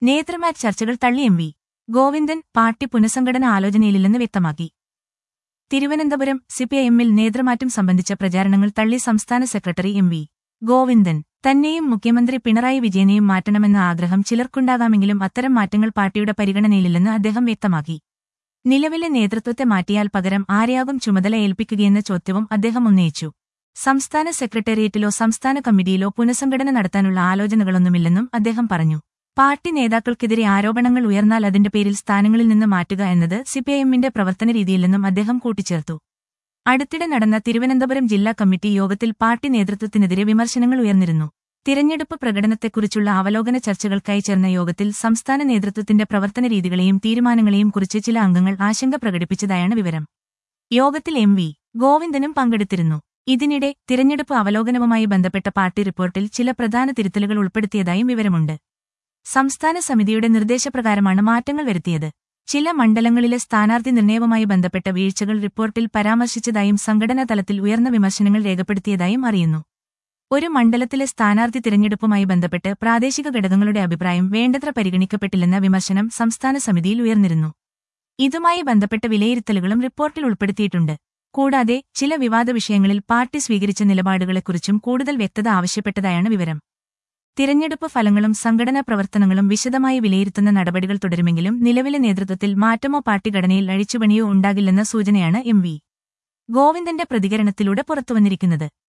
നേതൃമാറ്റ് ചർച്ചകൾ തള്ളി M V Govindan party പുനഃസംഘടന ആലോചനയിലില്ലെന്ന് വ്യക്തമാക്കി തിരുവനന്തപുരം സിപിഐഎമ്മിൽ നേതൃമാറ്റം സംബന്ധിച്ച പ്രചാരണങ്ങൾ തള്ളി സംസ്ഥാന സെക്രട്ടറി എം വി ഗോവിന്ദൻ തന്നെയും മുഖ്യമന്ത്രി പിണറായി വിജയനെയും മാറ്റണമെന്ന ആഗ്രഹം ചിലർക്കുണ്ടാകാമെങ്കിലും അത്തരം മാറ്റങ്ങൾ പാർട്ടിയുടെ പരിഗണനയിലില്ലെന്ന് അദ്ദേഹം വ്യക്തമാക്കി നിലവിലെ നേതൃത്വത്തെ മാറ്റിയാൽ പകരം ആരെയാകും ചുമതല ഏൽപ്പിക്കുകയെന്ന ചോദ്യവും അദ്ദേഹം ഉന്നയിച്ചു സംസ്ഥാന സെക്രട്ടേറിയറ്റിലോ സംസ്ഥാന കമ്മിറ്റിയിലോ പുനഃസംഘടന നടത്താനുള്ള ആലോചനകളൊന്നുമില്ലെന്നും അദ്ദേഹം പറഞ്ഞു പാർട്ടി നേതാക്കൾക്കെതിരെ ആരോപണങ്ങൾ ഉയർന്നാൽ അതിന്റെ പേരിൽ സ്ഥാനങ്ങളിൽ നിന്ന് മാറ്റുക എന്നത് സിപിഐഎമ്മിന്റെ പ്രവർത്തന രീതിയില്ലെന്നും അദ്ദേഹം കൂട്ടിച്ചേർത്തു അടുത്തിടെ നടന്ന തിരുവനന്തപുരം ജില്ലാ കമ്മിറ്റി യോഗത്തിൽ പാർട്ടി നേതൃത്വത്തിനെതിരെ വിമർശനങ്ങൾ ഉയർന്നിരുന്നു തിരഞ്ഞെടുപ്പ് പ്രകടനത്തെക്കുറിച്ചുള്ള അവലോകന ചർച്ചകൾക്കായി ചേർന്ന യോഗത്തിൽ സംസ്ഥാന നേതൃത്വത്തിന്റെ പ്രവർത്തന രീതികളെയും തീരുമാനങ്ങളെയും കുറിച്ച് ചില അംഗങ്ങൾ ആശങ്ക പ്രകടിപ്പിച്ചതായാണ് വിവരം യോഗത്തിൽ എം വി ഗോവിന്ദനും പങ്കെടുത്തിരുന്നു ഇതിനിടെ തിരഞ്ഞെടുപ്പ് അവലോകനവുമായി ബന്ധപ്പെട്ട പാർട്ടി റിപ്പോർട്ടിൽ ചില പ്രധാന തിരുത്തലുകൾ ഉൾപ്പെടുത്തിയതായും വിവരമുണ്ട് സംസ്ഥാന സമിതിയുടെ നിർദ്ദേശപ്രകാരമാണ് മാറ്റങ്ങൾ വരുത്തിയത് ചില മണ്ഡലങ്ങളിലെ സ്ഥാനാർത്ഥി നിർണയവുമായി ബന്ധപ്പെട്ട വീഴ്ചകൾ റിപ്പോർട്ടിൽ പരാമർശിച്ചതായും സംഘടനാ തലത്തിൽ ഉയർന്ന വിമർശനങ്ങൾ രേഖപ്പെടുത്തിയതായും അറിയുന്നു ഒരു മണ്ഡലത്തിലെ സ്ഥാനാർത്ഥി തിരഞ്ഞെടുപ്പുമായി ബന്ധപ്പെട്ട് പ്രാദേശിക ഘടകങ്ങളുടെ അഭിപ്രായം വേണ്ടത്ര പരിഗണിക്കപ്പെട്ടില്ലെന്ന വിമർശനം സംസ്ഥാന സമിതിയിൽ ഉയർന്നിരുന്നു ഇതുമായി ബന്ധപ്പെട്ട വിലയിരുത്തലുകളും റിപ്പോർട്ടിൽ ഉൾപ്പെടുത്തിയിട്ടുണ്ട് കൂടാതെ ചില വിവാദ വിഷയങ്ങളിൽ പാർട്ടി സ്വീകരിച്ച നിലപാടുകളെക്കുറിച്ചും കൂടുതൽ വ്യക്തത ആവശ്യപ്പെട്ടതായാണ് വിവരം തിരഞ്ഞെടുപ്പ് ഫലങ്ങളും സംഘടനാ പ്രവർത്തനങ്ങളും വിശദമായി വിലയിരുത്തുന്ന നടപടികൾ തുടരുമെങ്കിലും നിലവിലെ നേതൃത്വത്തിൽ മാറ്റമോ പാർട്ടി ഘടനയിൽ അഴിച്ചുപണിയോ ഉണ്ടാകില്ലെന്ന സൂചനയാണ് എം വി ഗോവിന്ദന്റെ പ്രതികരണത്തിലൂടെ പുറത്തുവന്നിരിക്കുന്നത്